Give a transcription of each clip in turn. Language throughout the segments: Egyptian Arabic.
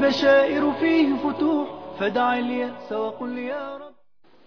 البشائر فيه فتوح فدع اليأس وقل يا رب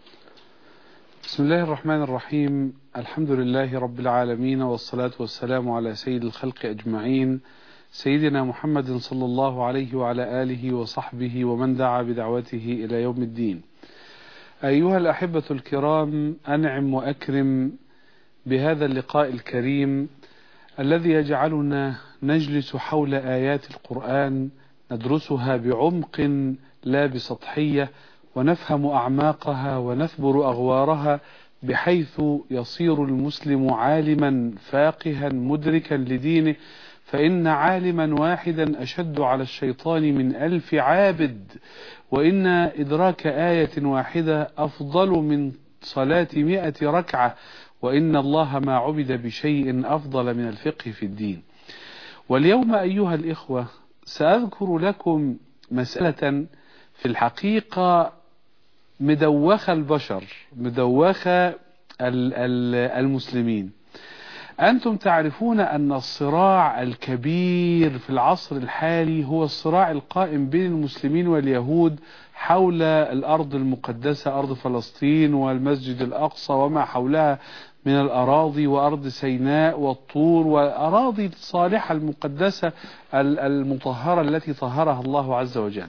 بسم الله الرحمن الرحيم الحمد لله رب العالمين والصلاة والسلام على سيد الخلق أجمعين سيدنا محمد صلى الله عليه وعلى آله وصحبه ومن دعا بدعوته إلى يوم الدين أيها الأحبة الكرام أنعم وأكرم بهذا اللقاء الكريم الذي يجعلنا نجلس حول آيات القرآن ندرسها بعمق لا بسطحية ونفهم أعماقها ونثبر أغوارها بحيث يصير المسلم عالما فاقها مدركا لدينه فإن عالما واحدا أشد على الشيطان من ألف عابد وإن إدراك آية واحدة أفضل من صلاة مئة ركعة وإن الله ما عبد بشيء أفضل من الفقه في الدين واليوم أيها الإخوة سأذكر لكم مسألة في الحقيقة مدوخة البشر مدوخة المسلمين أنتم تعرفون أن الصراع الكبير في العصر الحالي هو الصراع القائم بين المسلمين واليهود حول الأرض المقدسة أرض فلسطين والمسجد الأقصى وما حولها من الأراضي وأرض سيناء والطور والأراضي الصالحة المقدسة المطهرة التي طهرها الله عز وجل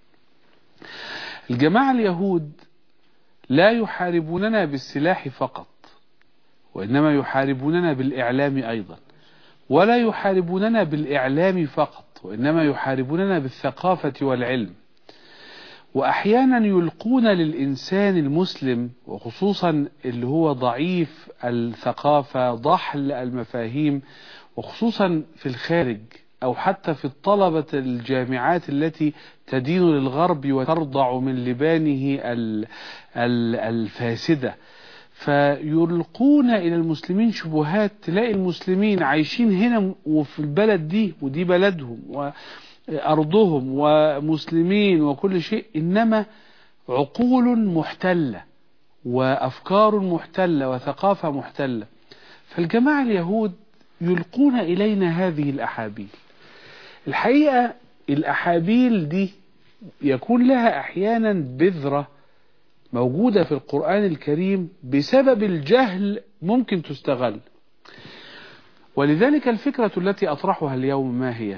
الجماعة اليهود لا يحاربوننا بالسلاح فقط وإنما يحاربوننا بالإعلام أيضا ولا يحاربوننا بالإعلام فقط وإنما يحاربوننا بالثقافة والعلم وأحيانا يلقون للإنسان المسلم وخصوصا اللي هو ضعيف الثقافة ضحل المفاهيم وخصوصا في الخارج أو حتى في الطلبة الجامعات التي تدين للغرب وترضع من لبانه الفاسدة فيلقون إلى المسلمين شبهات تلاقي المسلمين عايشين هنا وفي البلد دي ودي بلدهم وأرضهم ومسلمين وكل شيء إنما عقول محتلة وأفكار محتلة وثقافة محتلة فالجماعة اليهود يلقون إلينا هذه الأحابيل الحقيقة الأحابيل دي يكون لها أحيانا بذرة موجودة في القرآن الكريم بسبب الجهل ممكن تستغل ولذلك الفكرة التي أطرحها اليوم ما هي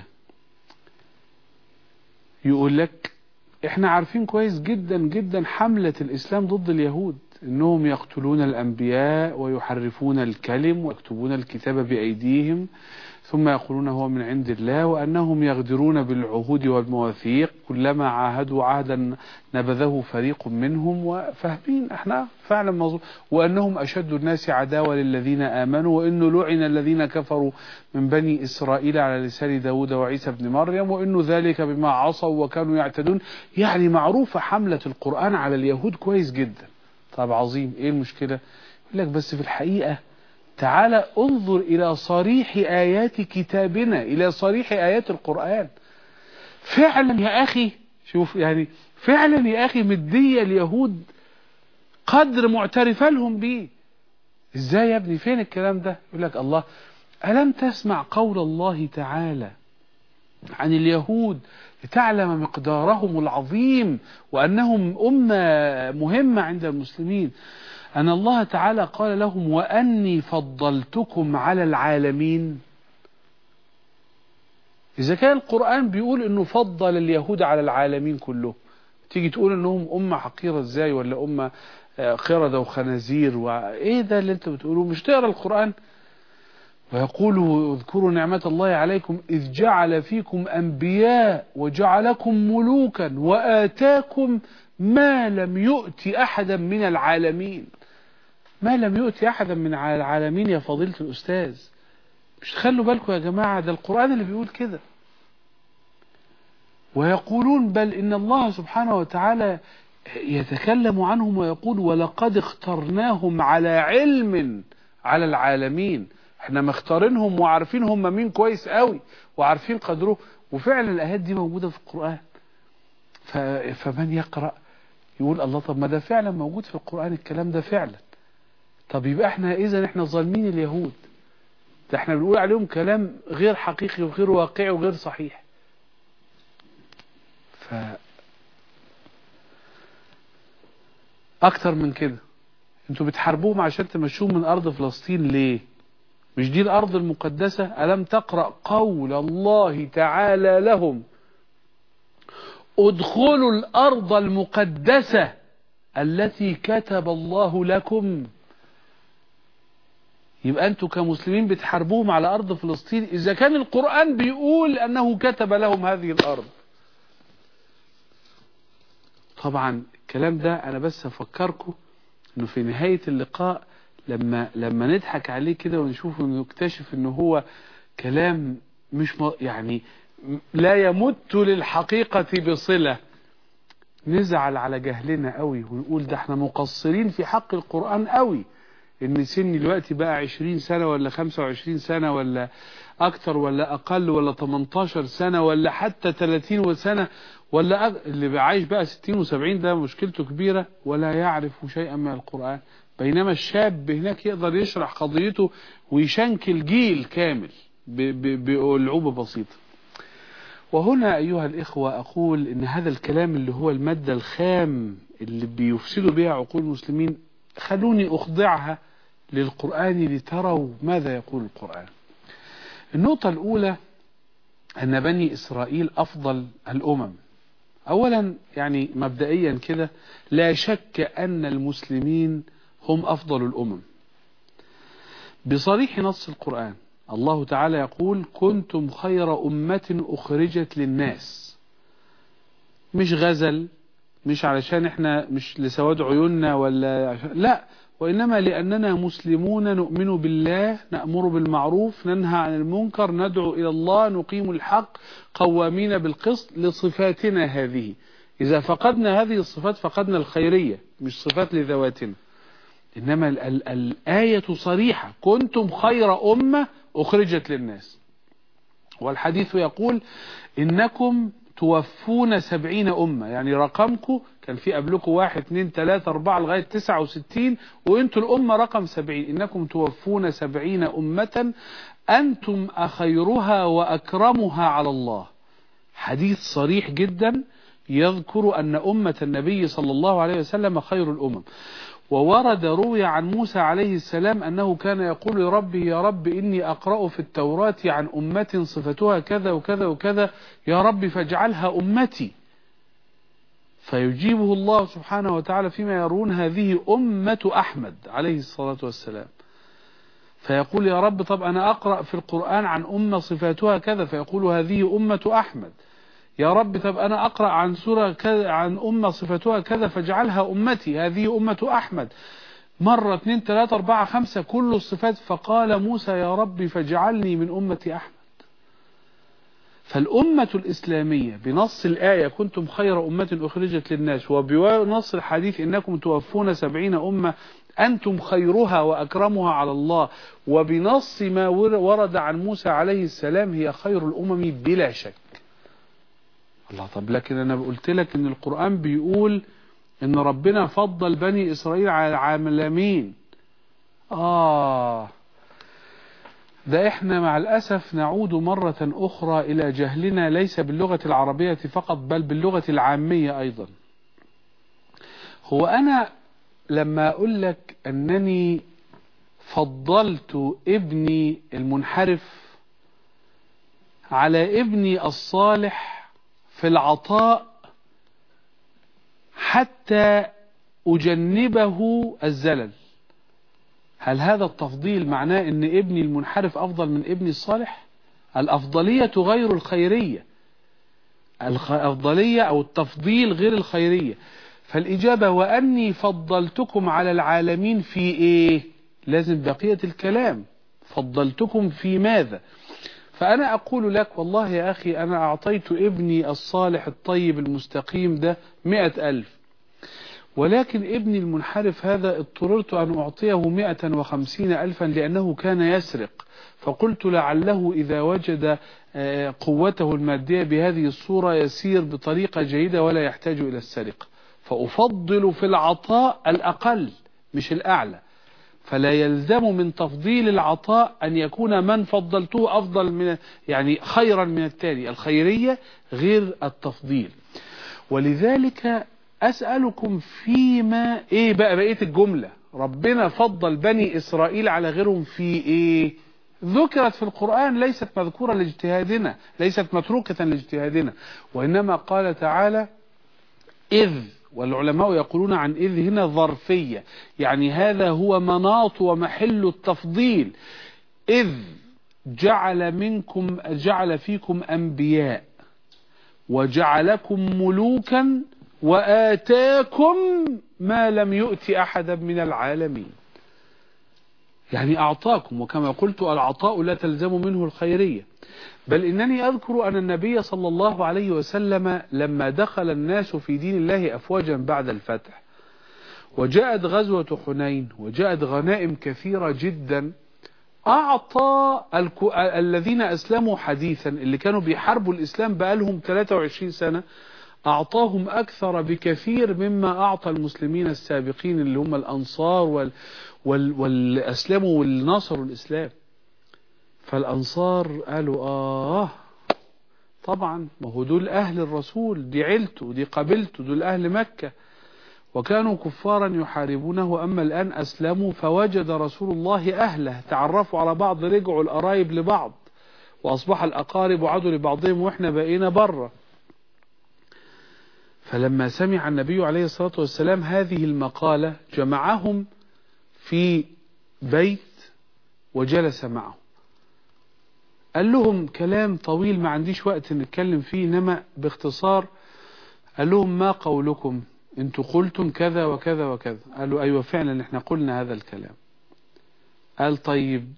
يقول لك احنا عارفين كويس جدا جدا حملة الإسلام ضد اليهود انهم يقتلون الأنبياء ويحرفون الكلم ويكتبون الكتاب بأيديهم ثم يقولون هو من عند الله وأنهم يغدرون بالعهود والمواثيق كلما عاهدوا عهدا نبذه فريق منهم وفاهمين احنا فعلا مظلوم وأنهم أشد الناس عداوة للذين آمنوا وإنه لعن الذين كفروا من بني إسرائيل على لسان داود وعيسى بن مريم وإنه ذلك بما عصوا وكانوا يعتدون يعني معروفة حملة القرآن على اليهود كويس جدا طب عظيم ايه المشكلة يقول لك بس في الحقيقة تعال انظر إلى صريح آيات كتابنا إلى صريح آيات القرآن فعلا يا أخي شوف يعني فعلا يا أخي مدية اليهود قدر معترفة لهم به ازاي يا ابني فين الكلام ده يقول لك الله ألم تسمع قول الله تعالى عن اليهود لتعلم مقدارهم العظيم وأنهم أمة مهمة عند المسلمين أن الله تعالى قال لهم وأني فضلتكم على العالمين إذا كان القرآن بيقول أنه فضل اليهود على العالمين كلهم تيجي تقول أنهم أمة حقيرة إزاي ولا أمة قردة وخنازير وإيه ده اللي أنت بتقوله مش تقرأ القرآن ويقول اذكروا نعمة الله عليكم إذ جعل فيكم أنبياء وجعلكم ملوكا وآتاكم ما لم يؤت أحدا من العالمين ما لم يؤت أحدا من العالمين يا فضيلة الأستاذ مش تخلوا بالكم يا جماعة ده القرآن اللي بيقول كده ويقولون بل إن الله سبحانه وتعالى يتكلم عنهم ويقول ولقد اخترناهم على علم على العالمين احنا مختارينهم وعارفين هم مين كويس قوي وعارفين قدره وفعلا الآيات دي موجودة في القرآن فمن يقرأ يقول الله طب ما ده فعلا موجود في القرآن الكلام ده فعلا طب يبقى احنا اذا احنا ظالمين اليهود ده احنا بنقول عليهم كلام غير حقيقي وغير واقعي وغير صحيح ف اكتر من كده انتوا بتحاربوهم عشان تمشوهم من ارض فلسطين ليه مش دي الارض المقدسة الم تقرأ قول الله تعالى لهم ادخلوا الارض المقدسة التي كتب الله لكم يبقى انتوا كمسلمين بتحاربوهم على ارض فلسطين اذا كان القرآن بيقول انه كتب لهم هذه الارض طبعا الكلام ده انا بس افكركم انه في نهاية اللقاء لما لما نضحك عليه كده ونشوف ونكتشف انه هو كلام مش م... يعني لا يمت للحقيقة بصلة نزعل على جهلنا قوي ونقول ده احنا مقصرين في حق القرآن قوي ان سني دلوقتي بقى 20 سنة ولا 25 سنة ولا اكتر ولا اقل ولا 18 سنة ولا حتى 30 سنة ولا أغ... اللي عايش بقى 60 و70 ده مشكلته كبيرة ولا يعرف شيئا من القرآن بينما الشاب هناك يقدر يشرح قضيته ويشنكل جيل كامل ب... ب... بألعوبة بسيطة وهنا أيها الإخوة أقول إن هذا الكلام اللي هو المادة الخام اللي بيفسدوا بها عقول المسلمين خلوني أخضعها للقرآن لتروا ماذا يقول القرآن النقطة الأولى أن بني إسرائيل أفضل الأمم أولا يعني مبدئيا كده لا شك أن المسلمين هم أفضل الأمم بصريح نص القرآن الله تعالى يقول كنتم خير أمة أخرجت للناس مش غزل مش علشان احنا مش لسواد عيوننا ولا عشان لا وإنما لأننا مسلمون نؤمن بالله نأمر بالمعروف ننهى عن المنكر ندعو إلى الله نقيم الحق قوامين بالقسط لصفاتنا هذه إذا فقدنا هذه الصفات فقدنا الخيرية مش صفات لذواتنا إنما ال ال الآية صريحة كنتم خير أمة أخرجت للناس والحديث يقول إنكم توفون سبعين أمة يعني رقمكم كان في قبلكم واحد اثنين ثلاثة أربعة لغاية تسعة وستين وانتوا الأمة رقم سبعين إنكم توفون سبعين أمة أنتم أخيرها وأكرمها على الله حديث صريح جدا يذكر أن أمة النبي صلى الله عليه وسلم خير الأمم وورد روي عن موسى عليه السلام أنه كان يقول لربه يا رب إني أقرأ في التوراة عن أمة صفتها كذا وكذا وكذا يا رب فاجعلها أمتي فيجيبه الله سبحانه وتعالى فيما يرون هذه أمة أحمد عليه الصلاة والسلام فيقول يا رب طب أنا أقرأ في القرآن عن أمة صفاتها كذا فيقول هذه أمة أحمد يا رب طب أنا أقرأ عن سورة كذا عن أمة صفتها كذا فاجعلها أمتي هذه أمة أحمد مرة اثنين ثلاثة أربعة خمسة كل الصفات فقال موسى يا رب فاجعلني من أمة أحمد فالأمة الإسلامية بنص الآية كنتم خير أمة أخرجت للناس وبنص الحديث إنكم توفون سبعين أمة أنتم خيرها وأكرمها على الله وبنص ما ورد عن موسى عليه السلام هي خير الأمم بلا شك الله طب لكن أنا قلت لك إن القرآن بيقول إن ربنا فضل بني إسرائيل على العالمين آه ده احنا مع الأسف نعود مرة أخرى إلى جهلنا ليس باللغة العربية فقط بل باللغة العامية أيضا هو أنا لما أقول لك أنني فضلت ابني المنحرف على ابني الصالح في العطاء حتى أجنبه الزلل هل هذا التفضيل معناه ان ابني المنحرف افضل من ابني الصالح الافضلية غير الخيرية الافضلية او التفضيل غير الخيرية فالاجابة واني فضلتكم على العالمين في ايه لازم بقية الكلام فضلتكم في ماذا فانا اقول لك والله يا اخي انا اعطيت ابني الصالح الطيب المستقيم ده مئة الف ولكن ابني المنحرف هذا اضطررت أن أعطيه مئة وخمسين ألفا لأنه كان يسرق فقلت لعله إذا وجد قوته المادية بهذه الصورة يسير بطريقة جيدة ولا يحتاج إلى السرقة فأفضل في العطاء الأقل مش الأعلى فلا يلزم من تفضيل العطاء أن يكون من فضلته أفضل من يعني خيرا من التالي الخيرية غير التفضيل ولذلك أسألكم فيما إيه بقى بقية الجملة ربنا فضل بني إسرائيل على غيرهم في إيه ذكرت في القرآن ليست مذكورة لاجتهادنا ليست متروكة لاجتهادنا وإنما قال تعالى إذ والعلماء يقولون عن إذ هنا ظرفية يعني هذا هو مناط ومحل التفضيل إذ جعل منكم جعل فيكم أنبياء وجعلكم ملوكا وآتاكم ما لم يؤت أحدا من العالمين يعني أعطاكم وكما قلت العطاء لا تلزم منه الخيرية بل إنني أذكر أن النبي صلى الله عليه وسلم لما دخل الناس في دين الله أفواجا بعد الفتح وجاءت غزوة حنين وجاءت غنائم كثيرة جدا أعطى الك... الذين أسلموا حديثا اللي كانوا بيحاربوا الإسلام بقالهم 23 سنة أعطاهم أكثر بكثير مما أعطى المسلمين السابقين اللي هم الأنصار وال... وال... والأسلموا والنصروا الإسلام فالأنصار قالوا آه طبعا ما هو دول أهل الرسول دي عيلته دي قبيلته دول أهل مكة وكانوا كفارا يحاربونه أما الآن أسلموا فوجد رسول الله أهله تعرفوا على بعض رجعوا القرايب لبعض وأصبح الأقارب عدوا لبعضهم وإحنا بقينا بره فلما سمع النبي عليه الصلاة والسلام هذه المقالة جمعهم في بيت وجلس معهم قال لهم كلام طويل ما عنديش وقت نتكلم فيه إنما باختصار قال لهم ما قولكم انتوا قلتم كذا وكذا وكذا قالوا أيوة فعلا احنا قلنا هذا الكلام قال طيب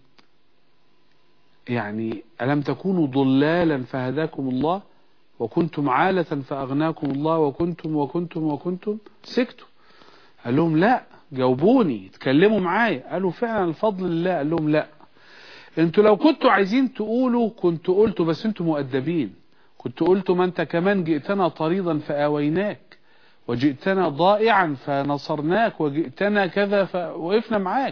يعني ألم تكونوا ضلالا فهداكم الله وكنتم عالة فأغناكم الله وكنتم وكنتم وكنتم سكتوا قال لهم لا جاوبوني اتكلموا معايا قالوا فعلا الفضل لله قال لهم لا انتوا لو كنتوا عايزين تقولوا كنتوا قلتوا بس انتوا مؤدبين كنتوا قلتوا ما انت كمان جئتنا طريضا فآويناك وجئتنا ضائعا فنصرناك وجئتنا كذا فوقفنا معاك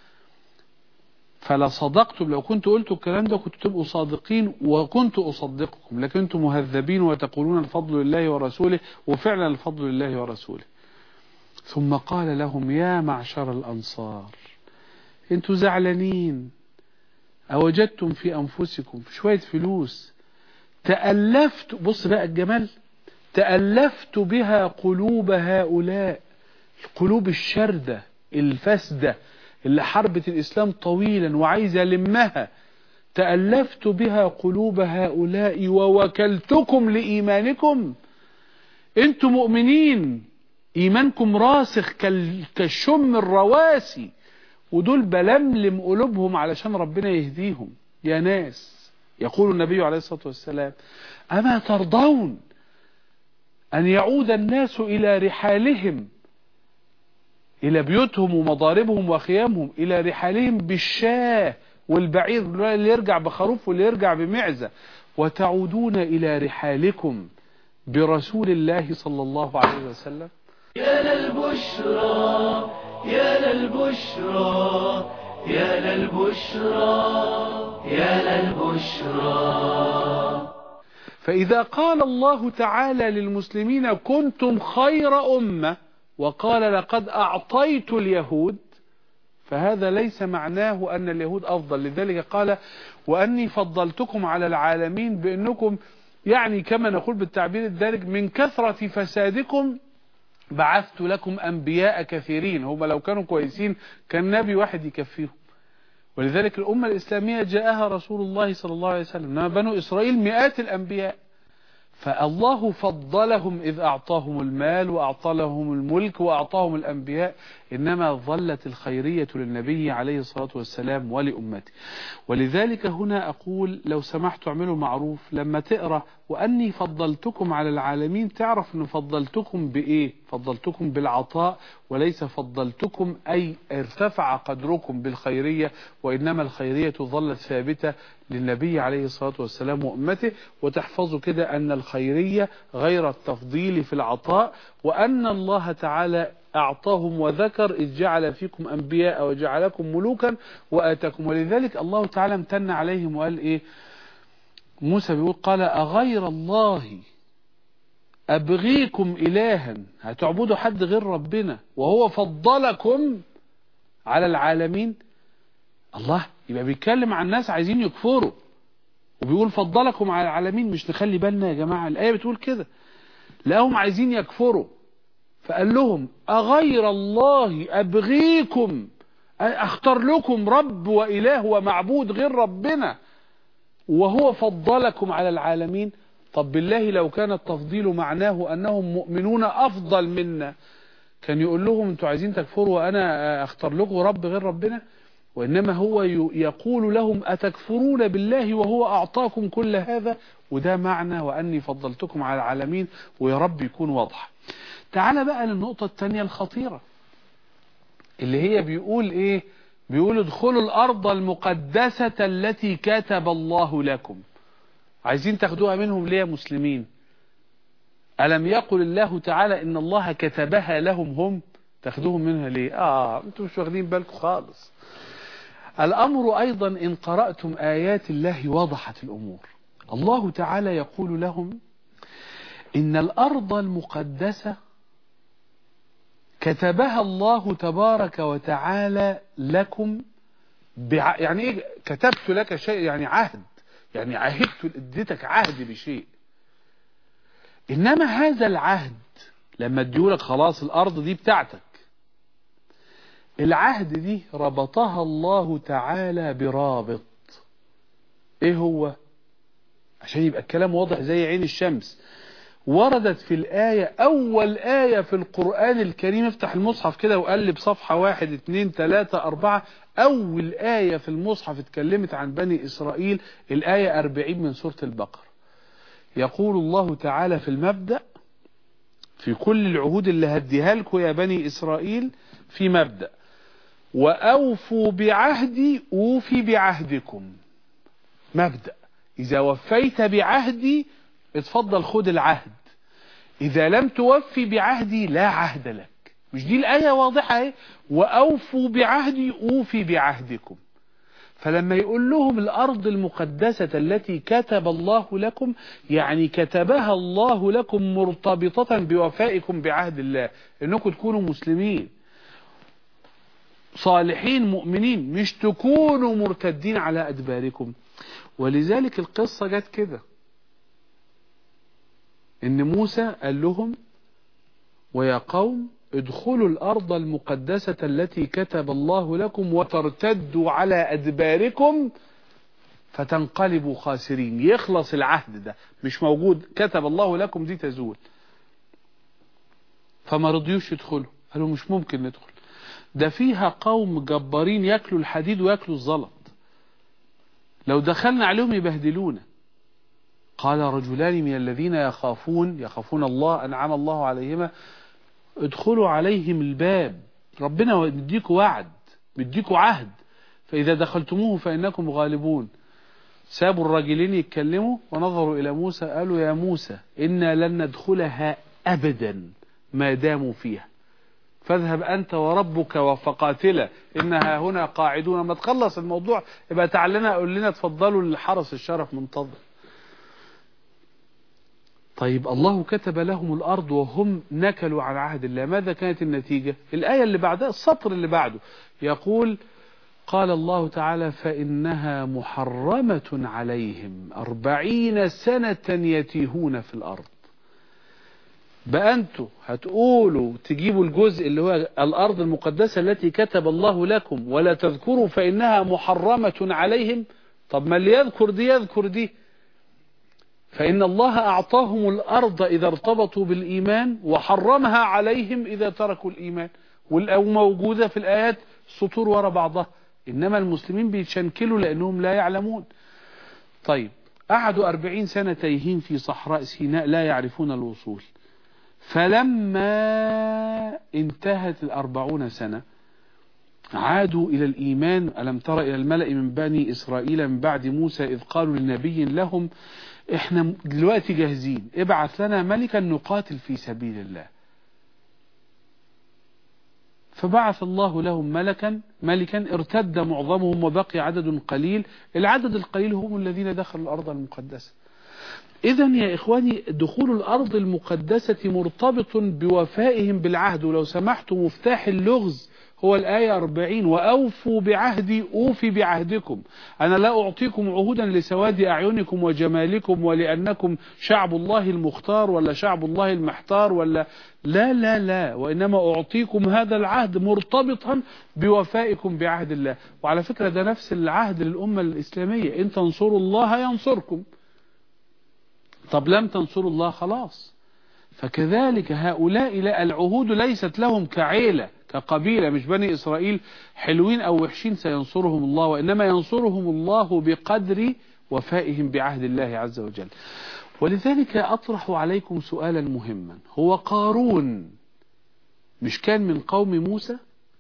فلا صدقتم لو كنت قلتوا الكلام ده كنتوا تبقوا صادقين وكنت أصدقكم لكن انتم مهذبين وتقولون الفضل لله ورسوله وفعلا الفضل لله ورسوله ثم قال لهم يا معشر الأنصار انتوا زعلانين أوجدتم في أنفسكم في شوية فلوس تألفت بص بقى الجمال تألفت بها قلوب هؤلاء القلوب الشردة الفاسدة اللي حربت الإسلام طويلا وعايزة لمها تألفت بها قلوب هؤلاء ووكلتكم لإيمانكم انتم مؤمنين إيمانكم راسخ كالشم الرواسي ودول بلملم قلوبهم علشان ربنا يهديهم يا ناس يقول النبي عليه الصلاة والسلام أما ترضون أن يعود الناس إلى رحالهم إلى بيوتهم ومضاربهم وخيامهم إلى رحالهم بالشاه والبعير اللي يرجع بخروف واللي يرجع بمعزة وتعودون إلى رحالكم برسول الله صلى الله عليه وسلم يا للبشرى يا للبشرى يا للبشرى يا للبشرى فإذا قال الله تعالى للمسلمين كنتم خير أمة وقال لقد أعطيت اليهود فهذا ليس معناه أن اليهود أفضل لذلك قال وأني فضلتكم على العالمين بأنكم يعني كما نقول بالتعبير الدارج من كثرة فسادكم بعثت لكم أنبياء كثيرين هم لو كانوا كويسين كان نبي واحد يكفيهم ولذلك الأمة الإسلامية جاءها رسول الله صلى الله عليه وسلم إنما بنو إسرائيل مئات الأنبياء فالله فضلهم إذ أعطاهم المال وأعطى لهم الملك وأعطاهم الأنبياء إنما ظلت الخيرية للنبي عليه الصلاة والسلام ولأمته ولذلك هنا أقول لو سمحت اعملوا معروف لما تقرأ وأني فضلتكم على العالمين تعرف أن فضلتكم بإيه فضلتكم بالعطاء وليس فضلتكم أي ارتفع قدركم بالخيرية وإنما الخيرية ظلت ثابتة للنبي عليه الصلاة والسلام وأمته وتحفظوا كده أن الخيرية غير التفضيل في العطاء وأن الله تعالى أعطاهم وذكر إذ جعل فيكم أنبياء وجعلكم ملوكا وآتاكم ولذلك الله تعالى امتن عليهم وقال إيه موسى بيقول قال أغير الله أبغيكم إلها هتعبدوا حد غير ربنا وهو فضلكم على العالمين الله يبقى بيتكلم عن ناس عايزين يكفروا وبيقول فضلكم على العالمين مش نخلي بالنا يا جماعة الآية بتقول كده لقاهم عايزين يكفروا فقال لهم أغير الله أبغيكم أختار لكم رب وإله ومعبود غير ربنا وهو فضلكم على العالمين طب بالله لو كان التفضيل معناه أنهم مؤمنون أفضل منا كان يقول لهم انتوا عايزين تكفروا وأنا أختار لكم رب غير ربنا وإنما هو يقول لهم أتكفرون بالله وهو أعطاكم كل هذا وده معنى وأني فضلتكم على العالمين ويا رب يكون واضح تعال بقى للنقطة الثانية الخطيرة اللي هي بيقول إيه بيقول ادخلوا الأرض المقدسة التي كتب الله لكم عايزين تاخدوها منهم ليه يا مسلمين ألم يقل الله تعالى إن الله كتبها لهم هم تاخدوهم منها ليه آه انتم مش واخدين بالكم خالص الأمر أيضا إن قرأتم آيات الله وضحت الأمور الله تعالى يقول لهم إن الأرض المقدسة كتبها الله تبارك وتعالى لكم بع... يعني إيه كتبت لك شيء يعني عهد يعني عهدت اديتك عهد بشيء إنما هذا العهد لما اديولك خلاص الأرض دي بتاعتك العهد دي ربطها الله تعالى برابط ايه هو عشان يبقى الكلام واضح زي عين الشمس وردت في الآية أول آية في القرآن الكريم افتح المصحف كده وقلب صفحة واحد اتنين تلاتة أربعة أول آية في المصحف اتكلمت عن بني إسرائيل الآية أربعين من سورة البقرة يقول الله تعالى في المبدأ في كل العهود اللي هديها لكم يا بني إسرائيل في مبدأ وأوفوا بعهدي أوفي بعهدكم مبدأ إذا وفيت بعهدي اتفضل خد العهد إذا لم توفي بعهدي لا عهد لك مش دي الآية واضحة اهي وأوفوا بعهدي أوفي بعهدكم فلما يقول لهم الأرض المقدسة التي كتب الله لكم يعني كتبها الله لكم مرتبطة بوفائكم بعهد الله إنكم تكونوا مسلمين صالحين مؤمنين مش تكونوا مرتدين على أدباركم ولذلك القصة جت كده إن موسى قال لهم ويا قوم ادخلوا الأرض المقدسة التي كتب الله لكم وترتدوا على أدباركم فتنقلبوا خاسرين يخلص العهد ده مش موجود كتب الله لكم دي تزول فما رضيوش يدخلوا قالوا مش ممكن ندخل ده فيها قوم جبارين ياكلوا الحديد وياكلوا الزلط لو دخلنا عليهم يبهدلونا قال رجلان من الذين يخافون يخافون الله أنعم الله عليهما ادخلوا عليهم الباب ربنا مديكوا وعد مديكوا عهد فإذا دخلتموه فإنكم غالبون سابوا الراجلين يتكلموا ونظروا إلى موسى قالوا يا موسى إنا لن ندخلها أبدا ما داموا فيها فاذهب أنت وربك وفقاتلا إنها هنا قاعدون ما تخلص الموضوع يبقى تعال لنا قول لنا تفضلوا للحرس الشرف منتظر طيب الله كتب لهم الأرض وهم نكلوا عن عهد الله ماذا كانت النتيجة الآية اللي بعدها السطر اللي بعده يقول قال الله تعالى فإنها محرمة عليهم أربعين سنة يتيهون في الأرض بقى أنتوا هتقولوا تجيبوا الجزء اللي هو الأرض المقدسة التي كتب الله لكم ولا تذكروا فإنها محرمة عليهم طب ما اللي يذكر دي يذكر دي فإن الله أعطاهم الأرض إذا ارتبطوا بالإيمان وحرمها عليهم إذا تركوا الإيمان والموجودة في الآيات سطور وراء بعضها إنما المسلمين بيتشنكلوا لأنهم لا يعلمون طيب قعدوا أربعين سنة تايهين في صحراء سيناء لا يعرفون الوصول فلما انتهت الأربعون سنة عادوا إلى الإيمان ألم تر إلى الملأ من بني إسرائيل من بعد موسى إذ قالوا لنبي لهم احنا دلوقتي جاهزين ابعث لنا ملكا نقاتل في سبيل الله فبعث الله لهم ملكا ملكا ارتد معظمهم وبقي عدد قليل العدد القليل هم الذين دخلوا الأرض المقدسة إذا يا إخواني دخول الأرض المقدسة مرتبط بوفائهم بالعهد ولو سمحت مفتاح اللغز هو الآية 40 وأوفوا بعهدي أوفي بعهدكم أنا لا أعطيكم عهودا لسواد أعينكم وجمالكم ولأنكم شعب الله المختار ولا شعب الله المحتار ولا لا لا لا وإنما أعطيكم هذا العهد مرتبطا بوفائكم بعهد الله وعلى فكرة ده نفس العهد للأمة الإسلامية إن تنصروا الله ينصركم طب لم تنصروا الله خلاص فكذلك هؤلاء لا العهود ليست لهم كعيلة كقبيلة مش بني إسرائيل حلوين أو وحشين سينصرهم الله وإنما ينصرهم الله بقدر وفائهم بعهد الله عز وجل ولذلك أطرح عليكم سؤالا مهما هو قارون مش كان من قوم موسى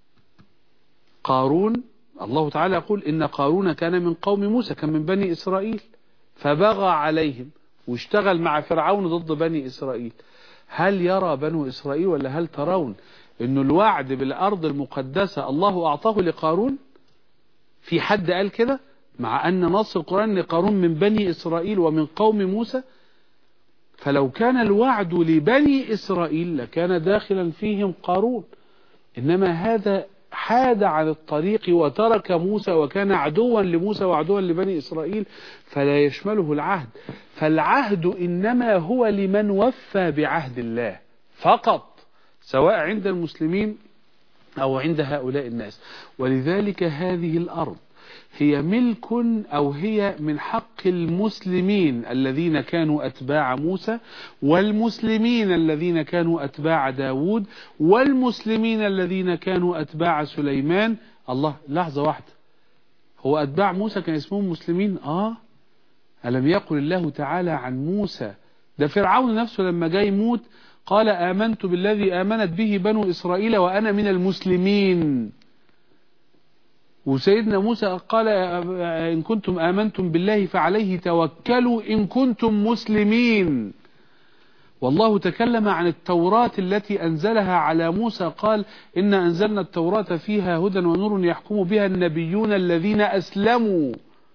قارون الله تعالى يقول إن قارون كان من قوم موسى كان من بني إسرائيل فبغى عليهم واشتغل مع فرعون ضد بني إسرائيل هل يرى بنو إسرائيل ولا هل ترون أن الوعد بالأرض المقدسة الله أعطاه لقارون في حد قال كده مع أن نص القرآن لقارون من بني إسرائيل ومن قوم موسى فلو كان الوعد لبني إسرائيل لكان داخلا فيهم قارون إنما هذا حاد عن الطريق وترك موسى وكان عدوا لموسى وعدوا لبني إسرائيل فلا يشمله العهد فالعهد إنما هو لمن وفى بعهد الله فقط سواء عند المسلمين أو عند هؤلاء الناس ولذلك هذه الأرض هي ملك أو هي من حق المسلمين الذين كانوا أتباع موسى والمسلمين الذين كانوا أتباع داود والمسلمين الذين كانوا أتباع سليمان الله لحظة واحدة هو أتباع موسى كان اسمهم مسلمين آه ألم يقل الله تعالى عن موسى ده فرعون نفسه لما جاي يموت قال آمنت بالذي آمنت به بنو إسرائيل وأنا من المسلمين وسيدنا موسى قال إن كنتم آمنتم بالله فعليه توكلوا إن كنتم مسلمين والله تكلم عن التوراة التي أنزلها على موسى قال إن أنزلنا التوراة فيها هدى ونور يحكم بها النبيون الذين أسلموا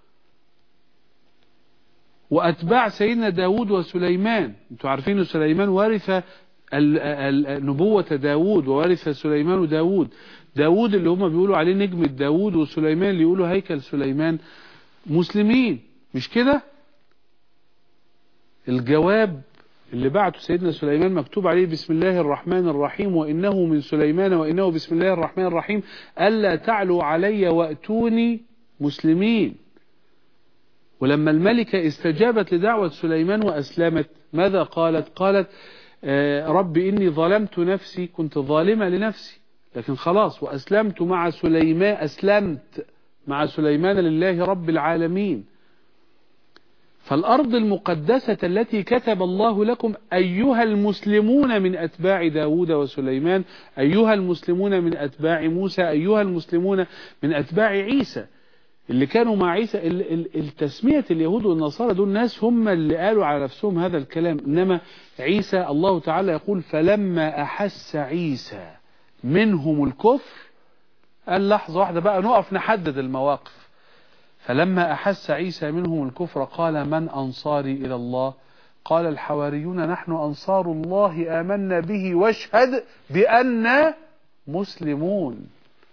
وأتباع سيدنا داود وسليمان انتوا عارفين سليمان ورث نبوة داود وورث سليمان داود داود اللي هم بيقولوا عليه نجم داود وسليمان اللي يقولوا هيكل سليمان مسلمين مش كده الجواب اللي بعته سيدنا سليمان مكتوب عليه بسم الله الرحمن الرحيم وإنه من سليمان وإنه بسم الله الرحمن الرحيم ألا تعلوا علي وأتوني مسلمين ولما الملكة استجابت لدعوة سليمان وأسلمت ماذا قالت قالت آه رب إني ظلمت نفسي كنت ظالمة لنفسي لكن خلاص وأسلمت مع سليمان أسلمت مع سليمان لله رب العالمين فالأرض المقدسة التي كتب الله لكم أيها المسلمون من أتباع داود وسليمان أيها المسلمون من أتباع موسى أيها المسلمون من أتباع عيسى اللي كانوا مع عيسى التسمية اليهود والنصارى دول ناس هم اللي قالوا على نفسهم هذا الكلام إنما عيسى الله تعالى يقول فلما أحس عيسى منهم الكفر قال لحظة واحدة بقى نقف نحدد المواقف فلما أحس عيسى منهم الكفر قال من أنصاري إلى الله قال الحواريون نحن أنصار الله آمنا به واشهد بأننا مسلمون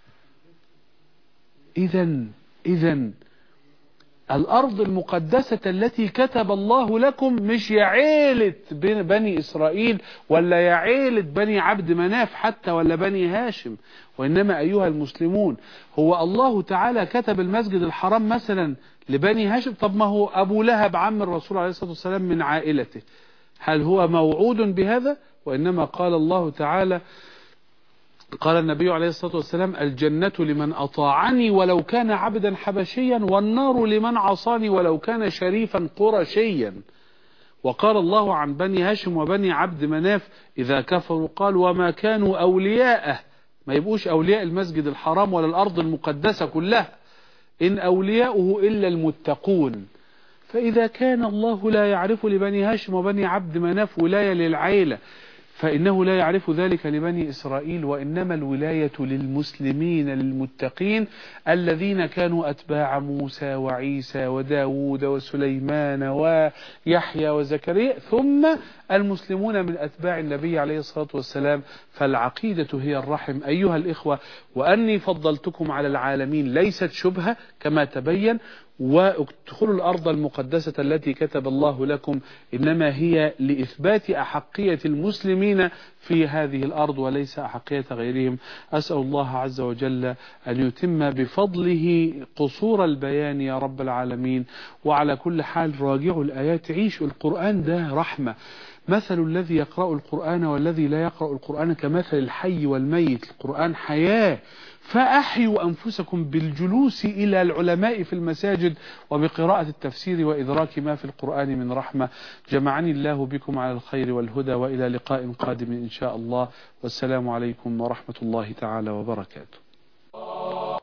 إذا إذا الأرض المقدسة التي كتب الله لكم مش يا عيلة بني إسرائيل ولا يا عيلة بني عبد مناف حتى ولا بني هاشم وإنما أيها المسلمون هو الله تعالى كتب المسجد الحرام مثلا لبني هاشم طب ما هو أبو لهب عم الرسول عليه الصلاة والسلام من عائلته هل هو موعود بهذا وإنما قال الله تعالى قال النبي عليه الصلاة والسلام الجنة لمن أطاعني ولو كان عبدا حبشيا والنار لمن عصاني ولو كان شريفا قرشيا وقال الله عن بني هاشم وبني عبد مناف إذا كفروا قال وما كانوا أولياءه ما يبقوش أولياء المسجد الحرام ولا الأرض المقدسة كلها إن أولياؤه إلا المتقون فإذا كان الله لا يعرف لبني هاشم وبني عبد مناف ولاية للعيلة فإنه لا يعرف ذلك لبني إسرائيل وإنما الولاية للمسلمين للمتقين الذين كانوا أتباع موسى وعيسى وداود وسليمان ويحيى وزكريا ثم المسلمون من أتباع النبي عليه الصلاة والسلام فالعقيدة هي الرحم أيها الإخوة وأني فضلتكم على العالمين ليست شبهة كما تبين وادخلوا الأرض المقدسة التي كتب الله لكم إنما هي لإثبات أحقية المسلمين في هذه الأرض وليس أحقية غيرهم أسأل الله عز وجل أن يتم بفضله قصور البيان يا رب العالمين وعلى كل حال راجعوا الآيات عيشوا القرآن ده رحمة مثل الذي يقرأ القرآن والذي لا يقرأ القرآن كمثل الحي والميت القرآن حياة فأحيوا أنفسكم بالجلوس إلى العلماء في المساجد وبقراءة التفسير وإدراك ما في القرآن من رحمة جمعني الله بكم على الخير والهدى وإلى لقاء قادم إن شاء الله والسلام عليكم ورحمة الله تعالى وبركاته